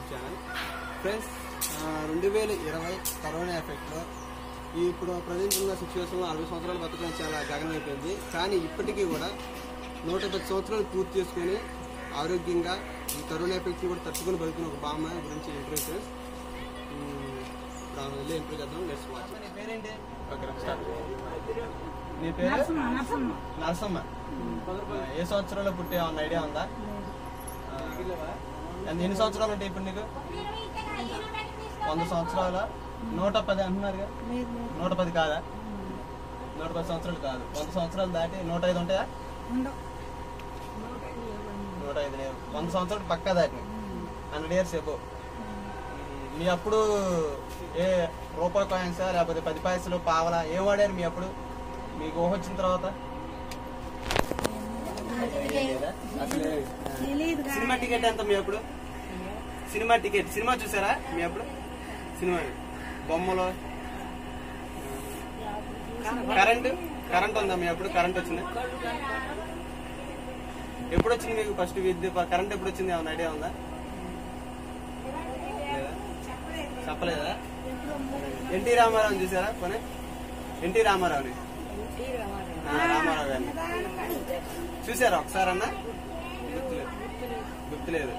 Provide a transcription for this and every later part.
Channel friends రెండు వేల ఇరవై కరోనా ఎఫెక్ట్లో ఈ ఇప్పుడు ప్రజెంట్ ఉన్న సిచ్యువేషన్లో అరవై సంవత్సరాలు బతకడం చాలా గగనం అయిపోయింది కానీ ఇప్పటికీ కూడా నూట పది సంవత్సరాలు పూర్తి చేసుకొని ఆరోగ్యంగా ఈ కరోనా ఎఫెక్ట్ కూడా తట్టుకొని బతుకున్న ఒక బామ్మ గురించి ఇంటర్వ్యూ ఫ్రెండ్స్ ఇప్పుడు ఆమె వెళ్ళి ఇంటర్వ్యూ చేద్దాం లెట్స్ వాచ్ నీ పేరేంటి ఓకే స్టార్ట్ నీ పేరు నరసమ్మ ఏ సంవత్సరంలో పుట్టే అన్న ఐడియా ఉందా ఆ, ఎన్ని ఎన్ని సంవత్సరాలు ఉంటాయి ఇప్పుడు నీకు వంద సంవత్సరాల నూట పది అంటున్నారుగా నూట పది కాదా నూట పది సంవత్సరాలు కాదు వంద సంవత్సరాలు దాటి నూట ఐదు ఉంటాయా నూట ఐదు లేవు వంద సంవత్సరాలు పక్కా దాటి హండ్రెడ్ ఇయర్స్ ఎబో మీ అప్పుడు ఏ రూపాయి కాయిన్సా లేకపోతే పది పైసలు పావలా ఏం వాడారు మీ అప్పుడు మీకు ఊహ వచ్చిన తర్వాత లేదా? అసలు సినిమా టికెట్ ఎంత మీ అప్పుడు సినిమా టికెట్ సినిమా చూసారా మీ అప్పుడు సినిమా బొమ్మలు కరెంట్ కరెంట్ ఉందా మీ అప్పుడు కరెంట్ వచ్చింది ఎప్పుడు వచ్చింది మీకు ఫస్ట్ విద్యుత్ కరెంట్ ఎప్పుడు వచ్చింది ఏమైనా ఐడియా ఉందా లేదా చెప్పలేదా ఎన్టీ రామారావు చూసారా పోనీ ఎన్టీ రామారావుని ఆ, రామారావు గారిని చూసారా ఒకసారి అన్న గుర్తులేదు గుర్తులేదు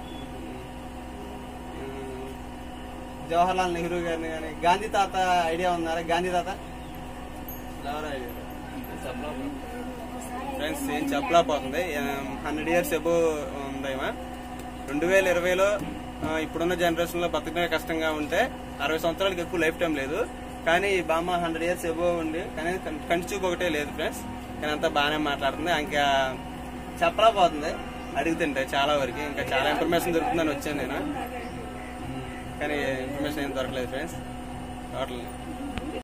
ఉమ్, జవహర్లాల్ నెహ్రూ గారిని కానీ గాంధీ తాత ఐడియా ఉన్నారా గాంధీ తాత ఎవరు ఐడియా ఫ్రెండ్స్ ఏం చెప్పలేకపోతుంది హండ్రెడ్ ఇయర్స్ ఎబో ఉందేమా రెండు వేల ఇరవైలో ఆ, ఇప్పుడున్న జనరేషన్ లో బతకడమే కష్టంగా ఉంటే అరవై సంవత్సరాలకి ఎక్కువ లైఫ్ టైం లేదు కానీ ఈ బామ్మ హండ్రెడ్ ఇయర్స్ ఎబో ఉంది కానీ కం- కంటి చూపు ఒకటే లేదు ఫ్రెండ్స్ కానీ అంతా బాగానే మాట్లాడుతుంది ఇంకా చెప్పలేకపోతుంది అడుగుతుంటే చాలా వరకు ఇంకా చాలా ఇన్ఫర్మేషన్ దొరుకుతుందని వచ్చాను నేను ఉమ్, కానీ ఇన్ఫర్మేషన్ ఏం దొరకలేదు ఫ్రెండ్స్ టోటల్